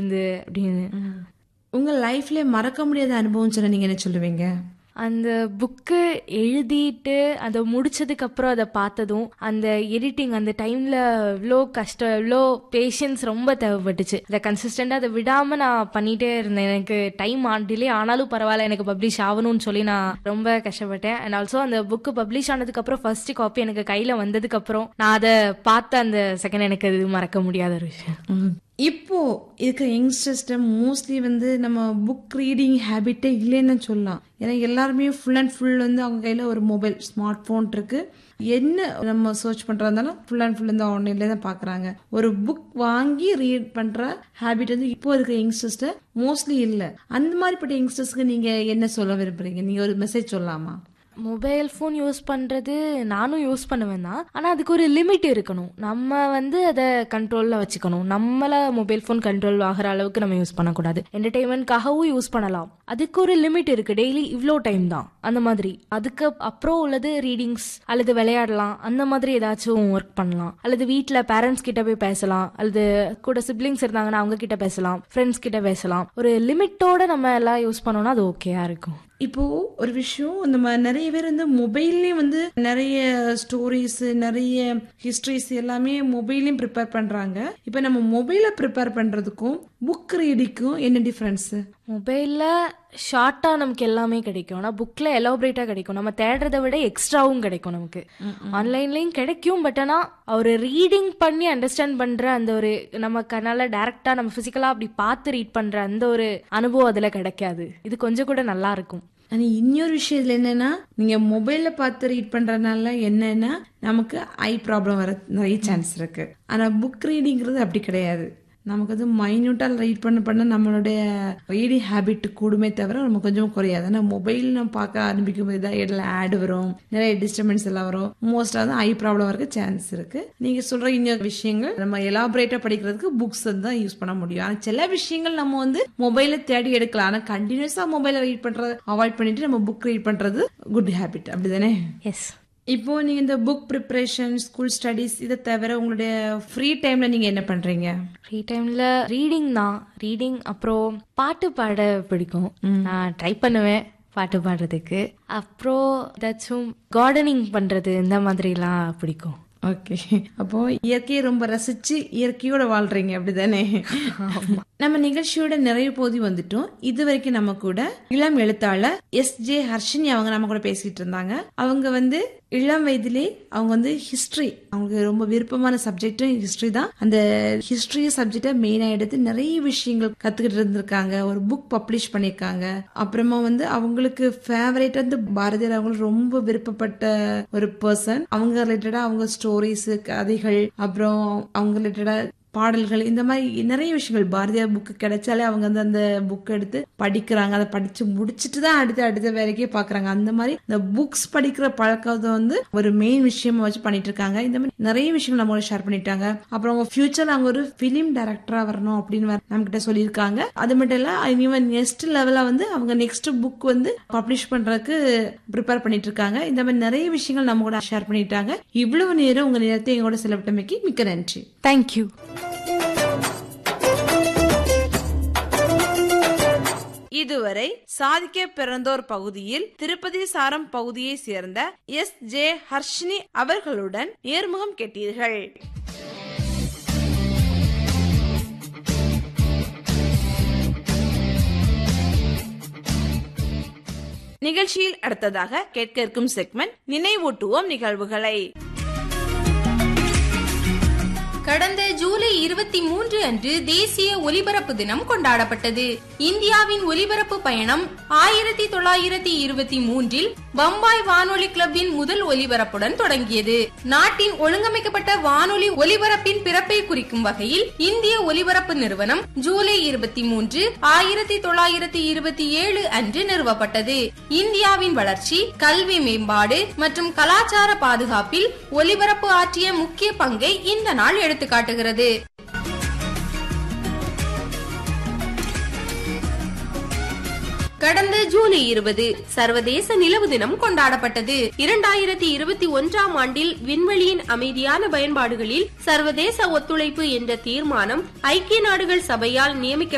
இருந்து அப்படின்னு உங்க லைஃப்ல மறக்க முடியாத அனுபவம் சொன்னா நீங்க என்ன சொல்லுவீங்க அந்த புக்கு எழுதிட்டு அதை முடிச்சதுக்கு அப்புறம் அதை பார்த்ததும் அந்த எடிட்டிங் அந்த டைம்ல இவ்வளோ கஷ்டம் இவ்வளோ பேஷன்ஸ் ரொம்ப தேவைப்பட்டுச்சு அதை கன்சிஸ்டண்டா அதை விடாம நான் பண்ணிட்டே இருந்தேன் எனக்கு டைம் டிலே ஆனாலும் பரவாயில்ல எனக்கு பப்ளிஷ் ஆகணும்னு சொல்லி நான் ரொம்ப கஷ்டப்பட்டேன் அண்ட் ஆல்சோ அந்த புக்கு பப்ளிஷ் ஆனதுக்கு அப்புறம் ஃபர்ஸ்ட் காப்பி எனக்கு கையில வந்ததுக்கு அப்புறம் நான் அதை பார்த்த அந்த செகண்ட் எனக்கு அது மறக்க முடியாத ஒரு விஷயம் இப்போ இருக்கிற யங்ஸ்டர்ஸ்ட மோஸ்ட்லி வந்து நம்ம புக் ரீடிங் ஹேபிட்டே இல்லைன்னு சொல்லலாம் ஏன்னா எல்லாருமே ஃபுல் அண்ட் ஃபுல் வந்து அவங்க கையில ஒரு மொபைல் ஸ்மார்ட் போன் இருக்கு என்ன நம்ம சர்ச் பண்றதா இருந்தாலும் ஃபுல் அண்ட் ஃபுல் வந்து ஆன்லைன்ல தான் பாக்குறாங்க ஒரு புக் வாங்கி ரீட் பண்ற ஹேபிட் வந்து இப்போ இருக்கிற யங்ஸ்டர்ஸ்ட மோஸ்ட்லி இல்ல அந்த மாதிரிப்பட்ட யங்ஸ்டர்ஸ்க்கு நீங்க என்ன சொல்ல விரும்புறீங்க நீங்க ஒரு மெசேஜ் சொல்லலாமா மொபைல் ஃபோன் யூஸ் பண்ணுறது நானும் யூஸ் பண்ணுவேன் தான் ஆனால் அதுக்கு ஒரு லிமிட் இருக்கணும் நம்ம வந்து அதை கண்ட்ரோலில் வச்சுக்கணும் நம்மள மொபைல் ஃபோன் கண்ட்ரோல் ஆகிற அளவுக்கு நம்ம யூஸ் பண்ணக்கூடாது என்டர்டெயின்மெண்ட்காகவும் யூஸ் பண்ணலாம் அதுக்கு ஒரு லிமிட் இருக்கு டெய்லி இவ்வளோ டைம் தான் அந்த மாதிரி அதுக்கு அப்புறம் உள்ளது ரீடிங்ஸ் அல்லது விளையாடலாம் அந்த மாதிரி ஏதாச்சும் ஒர்க் பண்ணலாம் அல்லது வீட்டில் பேரண்ட்ஸ் கிட்ட போய் பேசலாம் அல்லது கூட சிப்ளிங்ஸ் இருந்தாங்கன்னா அவங்க கிட்ட பேசலாம் ஃப்ரெண்ட்ஸ் கிட்ட பேசலாம் ஒரு லிமிட்டோட நம்ம எல்லாம் யூஸ் பண்ணோம்னா அது ஓகேயா இருக்கும் இப்போ ஒரு விஷயம் நம்ம நிறைய பேர் வந்து மொபைல்லையும் வந்து நிறைய ஸ்டோரிஸ் நிறைய ஹிஸ்டரிஸ் எல்லாமே மொபைல்லையும் ப்ரிப்பேர் பண்றாங்க இப்போ நம்ம மொபைலை ப்ரிப்பேர் பண்றதுக்கும் புக் ரீடிங்க்கும் என்ன டிஃபரன்ஸ் மொபைல்ல ஷார்ட்டா நமக்கு எல்லாமே கிடைக்கும் ஆனா புக்ல எலாபரேட்டா கிடைக்கும் நம்ம தேடுறதை விட எக்ஸ்ட்ராவும் கிடைக்கும் நமக்கு ஆன்லைன்லயும் கிடைக்கும் பட் ஆனா ஒரு ரீடிங் பண்ணி அண்டர்ஸ்டாண்ட் பண்ற அந்த ஒரு நம்ம கனால டைரக்டா நம்ம பிசிக்கலா அப்படி பார்த்து ரீட் பண்ற அந்த ஒரு அனுபவம் அதுல கிடைக்காது இது கொஞ்சம் கூட நல்லா இருக்கும் ஆனா இன்னொரு விஷயம் இதுல என்னன்னா நீங்க மொபைல்ல பார்த்து ரீட் பண்றதுனால என்னன்னா நமக்கு ஐ ப்ராப்ளம் வர நிறைய சான்ஸ் இருக்கு ஆனா புக் ரீடிங்கிறது அப்படி கிடையாது நமக்கு வந்து மைன்யூட்டாக ரீட் பண்ண பண்ண நம்மளுடைய ரீடிங் ஹேபிட் கூடுமே தவிர நம்ம கொஞ்சம் குறையாது ஆனால் மொபைல் நம்ம பார்க்க ஆரம்பிக்கும் போது தான் இடையில ஆட் வரும் நிறைய டிஸ்டர்பன்ஸ் எல்லாம் வரும் மோஸ்டாக தான் ஐ ப்ராப்ளம் வரக்கு சான்ஸ் இருக்கு நீங்க சொல்ற இன்னொரு விஷயங்கள் நம்ம எலாபரேட்டா படிக்கிறதுக்கு புக்ஸ் தான் யூஸ் பண்ண முடியும் ஆனால் சில விஷயங்கள் நம்ம வந்து மொபைல தேடி எடுக்கலாம் ஆனால் கண்டினியூஸா மொபைல ரீட் பண்றதை அவாய்ட் பண்ணிட்டு நம்ம புக் ரீட் பண்றது குட் ஹேபிட் அப்படிதானே எஸ் இப்போ நீங்க இந்த புக் ப்ரிப்பரேஷன் ஸ்கூல் ஸ்டடீஸ் இதை தவிர உங்களுடைய ஃப்ரீ டைம்ல நீங்க என்ன பண்றீங்க ஃப்ரீ டைம்ல ரீடிங் தான் ரீடிங் அப்புறம் பாட்டு பாட பிடிக்கும் நான் ட்ரை பண்ணுவேன் பாட்டு பாடுறதுக்கு அப்புறம் ஏதாச்சும் கார்டனிங் பண்றது இந்த மாதிரிலாம் பிடிக்கும் ஓகே அப்போ இயற்கையை ரொம்ப ரசிச்சு இயற்கையோட வாழ்றீங்க அப்படிதானே நம்ம நிகழ்ச்சியோட நிறைய போதி வந்துட்டோம் இது வரைக்கும் நம்ம கூட இளம் எழுத்தாளர் எஸ் ஜே ஹர்ஷினி அவங்க நம்ம கூட பேசிட்டு இருந்தாங்க அவங்க வந்து இளம் வயதிலே அவங்க வந்து ஹிஸ்டரி அவங்களுக்கு ரொம்ப விருப்பமான சப்ஜெக்டும் ஹிஸ்டரி தான் அந்த ஹிஸ்டரி சப்ஜெக்டை மெயினா எடுத்து நிறைய விஷயங்கள் கத்துக்கிட்டு இருந்திருக்காங்க ஒரு புக் பப்ளிஷ் பண்ணிருக்காங்க அப்புறமா வந்து அவங்களுக்கு ஃபேவரேட் வந்து பாரதியார் அவங்களுக்கு ரொம்ப விருப்பப்பட்ட ஒரு பர்சன் அவங்க ரிலேட்டடா அவங்க ஸ்டோரிஸ் கதைகள் அப்புறம் அவங்க ரிலேட்டடா பாடல்கள் இந்த மாதிரி நிறைய விஷயங்கள் பாரதியார் புக்கு கிடைச்சாலே அவங்க வந்து அந்த புக் எடுத்து படிக்கிறாங்க அதை படிச்சு முடிச்சுட்டு தான் அடுத்த அடுத்த வேலைக்கே பாக்குறாங்க அந்த மாதிரி இந்த புக்ஸ் படிக்கிற பழக்கத்தை வந்து ஒரு மெயின் விஷயமா வச்சு பண்ணிட்டு இருக்காங்க இந்த மாதிரி நிறைய விஷயங்கள் நம்ம ஷேர் பண்ணிட்டாங்க அப்புறம் அவங்க ஃபியூச்சர்ல அவங்க ஒரு பிலிம் டைரக்டரா வரணும் அப்படின்னு நம்ம கிட்ட சொல்லியிருக்காங்க அது மட்டும் இல்ல இவன் நெக்ஸ்ட் லெவலா வந்து அவங்க நெக்ஸ்ட் புக் வந்து பப்ளிஷ் பண்றதுக்கு ப்ரிப்பேர் பண்ணிட்டு இருக்காங்க இந்த மாதிரி நிறைய விஷயங்கள் நம்ம கூட ஷேர் பண்ணிட்டாங்க இவ்வளவு நேரம் உங்க நேரத்தை எங்களோட செலவிட்டமைக்கு மிக்க நன்றி தேங்க்யூ இதுவரை சாதிக்க பிறந்தோர் பகுதியில் திருப்பதி சாரம் பகுதியை சேர்ந்த எஸ் ஜே ஹர்ஷினி அவர்களுடன் நேர்முகம் கேட்டீர்கள் நிகழ்ச்சியில் அடுத்ததாக கேட்க இருக்கும் செக்மெண்ட் நினைவூட்டுவோம் நிகழ்வுகளை கடந்த ஜூலை இருபத்தி மூன்று அன்று தேசிய ஒலிபரப்பு தினம் கொண்டாடப்பட்டது இந்தியாவின் ஒலிபரப்பு பயணம் ஆயிரத்தி தொள்ளாயிரத்தி இருபத்தி மூன்றில் பம்பாய் வானொலி கிளப்பின் முதல் ஒலிபரப்புடன் தொடங்கியது நாட்டின் ஒழுங்கமைக்கப்பட்ட வானொலி ஒலிபரப்பின் பிறப்பை குறிக்கும் வகையில் இந்திய ஒலிபரப்பு நிறுவனம் ஜூலை இருபத்தி மூன்று ஆயிரத்தி தொள்ளாயிரத்தி இருபத்தி ஏழு அன்று நிறுவப்பட்டது இந்தியாவின் வளர்ச்சி கல்வி மேம்பாடு மற்றும் கலாச்சார பாதுகாப்பில் ஒலிபரப்பு ஆற்றிய முக்கிய பங்கை இந்த நாள் எடுத்துக்காட்டுகிறது கடந்த ஜூலை இருபது சர்வதேச நிலவு தினம் கொண்டாடப்பட்டது இரண்டாயிரத்தி இருபத்தி ஒன்றாம் ஆண்டில் விண்வெளியின் அமைதியான பயன்பாடுகளில் சர்வதேச ஒத்துழைப்பு என்ற தீர்மானம் ஐக்கிய நாடுகள் சபையால் நியமிக்க